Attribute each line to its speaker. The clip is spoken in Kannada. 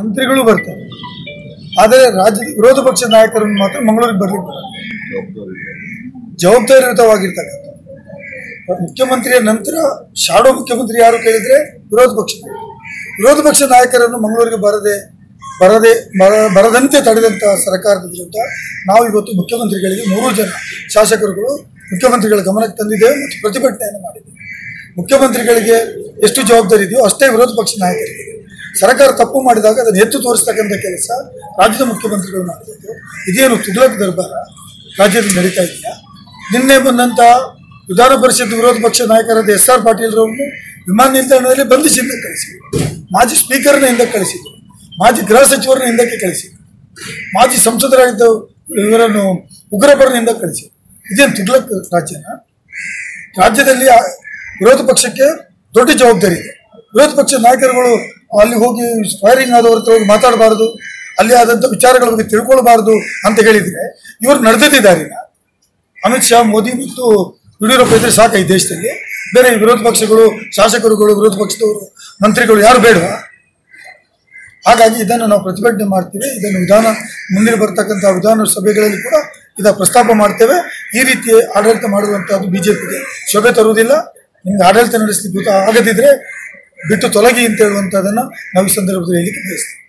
Speaker 1: ಮಂತ್ರಿಗಳು ಬರ್ತಾರೆ ಆದರೆ ರಾಜ್ಯದ ವಿರೋಧ ಪಕ್ಷ ನಾಯಕರನ್ನು ಮಾತ್ರ ಮಂಗಳೂರಿಗೆ ಬರ್ಲಿಕ್ಕೆ ಬರಲ್ಲ. ಜವಾಬ್ದಾರಿಯುತವಾಗಿರ್ತಕ್ಕಂಥ ಮುಖ್ಯಮಂತ್ರಿಯ ನಂತರ ಶಾಡೋ ಮುಖ್ಯಮಂತ್ರಿ ಯಾರು ಕೇಳಿದ್ರೆ ವಿರೋಧ ಪಕ್ಷ ವಿರೋಧ ಪಕ್ಷ ನಾಯಕರನ್ನು ಮಂಗಳೂರಿಗೆ ಬರದೆ ಬರದೆ ಬರ- ಬರದಂತೆ ತಡೆದಂಥ ಸರ್ಕಾರದ ವಿರುದ್ಧ ನಾವು ಇವತ್ತು ಮುಖ್ಯಮಂತ್ರಿಗಳಿಗೆ ಮೂರು ಜನ ಶಾಸಕರುಗಳು ಮುಖ್ಯಮಂತ್ರಿಗಳ ಗಮನಕ್ಕೆ ತಂದಿದ್ದೇವೆ ಮತ್ತು ಪ್ರತಿಭಟನೆಯನ್ನು ಮಾಡಿದ್ದೇವೆ ಮುಖ್ಯಮಂತ್ರಿಗಳಿಗೆ ಎಷ್ಟು ಜವಾಬ್ದಾರಿ ಇದೆಯೋ ಅಷ್ಟೇ ವಿರೋಧ ಪಕ್ಷ ನಾಯಕರಿಗೆ ಸರ್ಕಾರ ತಪ್ಪು ಮಾಡಿದಾಗ ಅದನ್ನು ಎತ್ತು ತೋರಿಸ್ತಕ್ಕಂಥ ಕೆಲಸ ರಾಜ್ಯದ ಮುಖ್ಯಮಂತ್ರಿಗಳು ಮಾಡಬೇಕು ಇದೇನು ತುಗ್ಲಕ್ ದರ್ಬಾರ ರಾಜ್ಯದಲ್ಲಿ ನಡೀತಾ ಇದೆಯಾ ನಿನ್ನೆ ಬಂದಂಥ ವಿಧಾನ ಪರಿಷತ್ ವಿರೋಧ ಪಕ್ಷ ನಾಯಕರಾದ ಎಸ್ ಆರ್ ಪಾಟೀಲ್ರವರನ್ನು ವಿಮಾನ ನಿಲ್ದಾಣದಲ್ಲಿ ಬಂಧಿಸಿ ಹಿಂದಕ್ಕೆ ಕಳಿಸಿದರು ಮಾಜಿ ಸ್ಪೀಕರ್ನ ಹಿಂದಕ್ಕೆ ಕಳಿಸಿದರು ಮಾಜಿ ಗೃಹ ಸಚಿವರನ್ನ ಹಿಂದಕ್ಕೆ ಕಳಿಸಿದರು ಮಾಜಿ ಸಂಸದರಾಗಿದ್ದ ಇವರನ್ನು ಉಗ್ರಪರನ ಹಿಂದಕ್ಕೆ ಕಳಿಸಿದರು ಇದೇನು ತುಗ್ಲಕ್ ರಾಜ್ಯನ ರಾಜ್ಯದಲ್ಲಿ ಆ ವಿರೋಧ ಪಕ್ಷಕ್ಕೆ ದೊಡ್ಡ ಜವಾಬ್ದಾರಿ ಇದೆ ವಿರೋಧ ಪಕ್ಷ ನಾಯಕರುಗಳು ಅಲ್ಲಿ ಹೋಗಿ ಫೈರಿಂಗ್ ಆದವ್ರ ಹತ್ರ ಹೋಗಿ ಮಾತಾಡಬಾರದು ಅಲ್ಲಿ ಆದಂಥ ವಿಚಾರಗಳ ಬಗ್ಗೆ ತಿಳ್ಕೊಳ್ಬಾರ್ದು ಅಂತ ಹೇಳಿದ್ರೆ ಇವರು ನಡೆದಿದ್ದಾರಿನ ಅಮಿತ್ ಶಾ ಮೋದಿ ಮತ್ತು ಯಡಿಯೂರಪ್ಪ ಇದ್ರೆ ಸಾಕ ಈ ದೇಶದಲ್ಲಿ ಬೇರೆ ಈ ವಿರೋಧ ಪಕ್ಷಗಳು ಶಾಸಕರುಗಳು ವಿರೋಧ ಪಕ್ಷದವರು ಮಂತ್ರಿಗಳು ಯಾರು ಬೇಡವಾ ಹಾಗಾಗಿ ಇದನ್ನು ನಾವು ಪ್ರತಿಭಟನೆ ಮಾಡ್ತೀವಿ ಇದನ್ನು ವಿಧಾನ ಮುಂದಿನ ಬರ್ತಕ್ಕಂಥ ವಿಧಾನ ಸಭೆಗಳಲ್ಲಿ ಕೂಡ ಇದ ಪ್ರಸ್ತಾಪ ಮಾಡ್ತೇವೆ ಈ ರೀತಿ ಆಡಳಿತ ಮಾಡುವಂಥದ್ದು ಬಿಜೆಪಿಗೆ ಶೋಭೆ ತರುವುದಿಲ್ಲ ನಿಮ್ಗೆ ಆಡಳಿತ ನಡೆಸಲಿಕ್ಕೆ ಗೊತ್ತ ಆಗದಿದ್ರೆ ಬಿಟ್ಟು ತೊಲಗಿ ಅಂತ ಹೇಳುವಂಥದ್ದನ್ನು ನಾವು ಈ ಸಂದರ್ಭದಲ್ಲಿ ಹೇಳಿಕ್ಕೆ ಬಯಸ್ತೀವಿ